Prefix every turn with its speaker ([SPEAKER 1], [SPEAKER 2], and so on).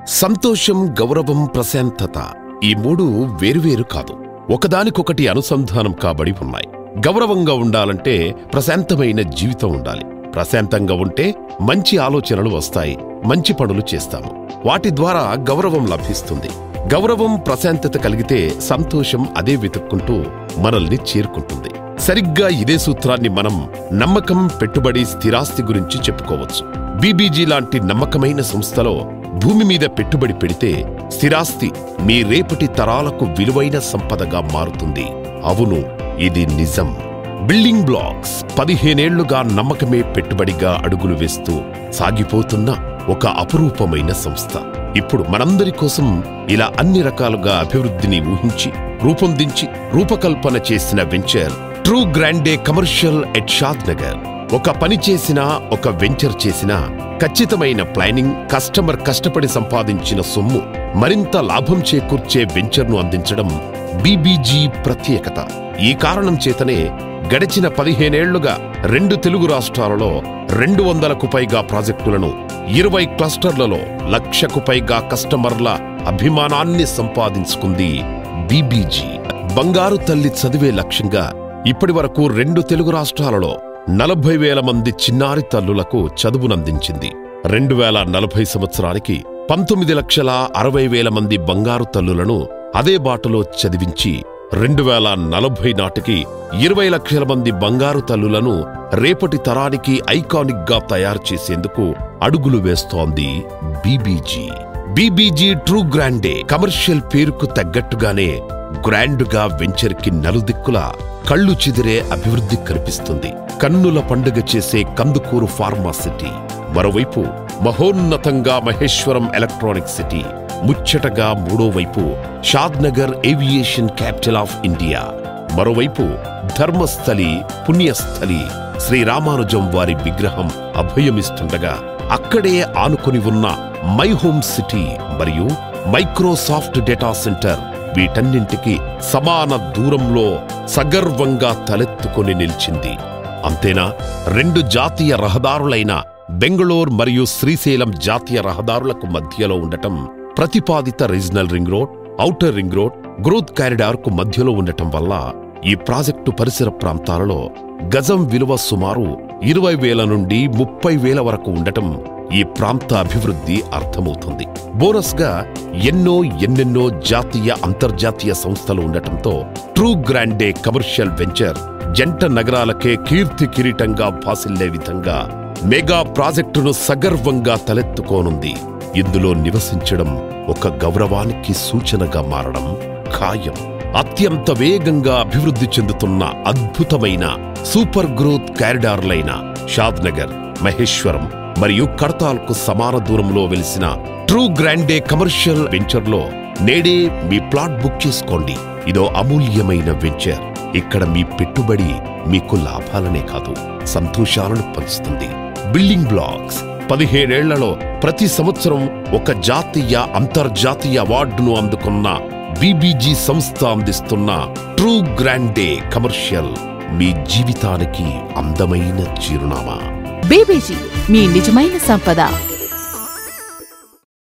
[SPEAKER 1] సంతోషం గౌరవం ప్రశాంతత ఈ మూడు వేరువేరు కాదు ఒకదానికొకటి అనుసంధానం కాబడి ఉన్నాయి గౌరవంగా ఉండాలంటే ప్రశాంతమైన జీవితం ఉండాలి ప్రశాంతంగా ఉంటే మంచి ఆలోచనలు వస్తాయి మంచి పనులు చేస్తాము వాటి ద్వారా గౌరవం లభిస్తుంది గౌరవం ప్రశాంతత కలిగితే సంతోషం అదే వెతుక్కుంటూ మనల్ని చేరుకుంటుంది సరిగ్గా ఇదే సూత్రాన్ని మనం నమ్మకం పెట్టుబడి స్థిరాస్తి గురించి చెప్పుకోవచ్చు బీబీజీ లాంటి నమ్మకమైన సంస్థలో భూమి మీద పెట్టుబడి పెడితే స్థిరాస్తి మీ రేపటి తరాలకు విలువైన సంపదగా మారుతుంది అవును ఇది నిజం బిల్డింగ్ బ్లాక్స్ పదిహేనేళ్లుగా నమ్మకమే పెట్టుబడిగా అడుగులు వేస్తూ సాగిపోతున్న ఒక అపురూపమైన సంస్థ ఇప్పుడు మనందరి కోసం ఇలా అన్ని రకాలుగా అభివృద్ధిని ఊహించి రూపొందించి రూపకల్పన చేసిన venture True Grande commercial at Shadnagar ఒక పని చేసినా ఒక వెంచర్ చేసినా ఖచ్చితమైన ప్లానింగ్ కస్టమర్ కష్టపడి సంపాదించిన సొమ్ము మరింత లాభం చేకూర్చే వెంచర్ను అందించడం బీబీజీ ప్రత్యేకత ఈ కారణం చేతనే గడిచిన పదిహేనేళ్లుగా రెండు తెలుగు రాష్ట్రాలలో రెండు వందలకు పైగా ప్రాజెక్టులను ఇరవై క్లస్టర్లలో లక్షకు పైగా కస్టమర్ల అభిమానాన్ని సంపాదించుకుంది బీబీజీ బంగారు తల్లి చదివే లక్ష్యంగా ఇప్పటి వరకు రెండు తెలుగు రాష్ట్రాలలో నలభై వేల మంది చిన్నారి తల్లులకు చదువునందించింది రెండు వేల నలభై సంవత్సరానికి పంతొమ్మిది లక్షల అరవై వేల మంది బంగారు తల్లులను అదే బాటలో చదివించి రెండు వేల నలభై నాటికి ఇరవై లక్షల మంది బంగారు తల్లులను రేపటి తరానికి ఐకానిక్ గా తయారు చేసేందుకు అడుగులు వేస్తోంది BBG BBG True Grande commercial పేరుకు తగ్గట్టుగానే గ్రాండ్గా వెంచర్కి నలుదిక్కులా కళ్ళు చెదిరే అభివృద్ధి కనిపిస్తుంది కన్నుల పండుగ చేసే కందుకూరు ఫార్మా సిటీ మరోవైపు మహోన్నతంగా మహేశ్వరం ఎలక్ట్రానిక్ సిటీ ముచ్చటగా మూడో వైపు Shadnagar aviation capital of India మరోవైపు ధర్మస్థలి పుణ్యస్థలి శ్రీరామానుజం వారి విగ్రహం అభయమిస్తుండగా అక్కడే ఆనుకుని ఉన్న మై హోమ్ సిటీ మరియు మైక్రోసాఫ్ట్ డేటా సెంటర్ వీటన్నింటికి సమాన దూరంలో సగర్వంగా తలెత్తుకొని నిలిచింది అంతేనా రెండు జాతీయ రహదారులైన బెంగళూర్ మరియు శ్రీశైలం జాతీయ రహదారులకు మధ్యలో ఉండటం ప్రతిపాదిత regional ring road outer ring road growth corridor కు మధ్యలో ఉండటం వల్ల ఈ ప్రాజెక్టు పరిసర ప్రాంతాలలో గజం విలువ సుమారు ఇరవై వేల నుండి ముప్పై వేల వరకు ఉండటం ఈ ప్రాంత అభివృద్ధి అర్థమవుతుంది బోనస్ గా ఎన్నో ఎన్నెన్నో జాతీయ అంతర్జాతీయ సంస్థలు ఉండటంతో ట్రూ గ్రాండే కమర్షియల్ వెంచర్ జంట నగరాలకే కీర్తి కిరీటంగా భాసిల్లే విధంగా మెగా ప్రాజెక్టును సగర్వంగా తలెత్తుకోనుంది ఇందులో నివసించడం ఒక గౌరవానికి సూచనగా మారడం ఖాయం అత్యంత వేగంగా అభివృద్ధి చెందుతున్న అద్భుతమైన సూపర్ గ్రోత్ కారిడార్లైన షాద్నగర్ మహేశ్వరం మరియు కడతాల్కు సమాన దూరంలో వెలిసిన ట్రూ గ్రాండే కమర్షియల్ వెంచర్లో నేడే మీ ప్లాట్ బుక్ చేసుకోండి ఇదో అమూల్యమైన వెంచర్ ఇక్కడ మీ పెట్టుబడి మీకు లాభాలనే కాదు సంతోషాలను పంచుతుంది బిల్డింగ్ బ్లాక్స్ పదిహేడేళ్లలో ప్రతి సంవత్సరం ఒక జాతీయ అంతర్జాతీయ అవార్డును అందుకున్న బీబీజీ సంస్థ అందిస్తున్న ట్రూ గ్రాండే కమర్షియల్ మీ జీవితానికి అందమైన చిరునామా
[SPEAKER 2] బీబీజీ మీ నిజమైన సంపద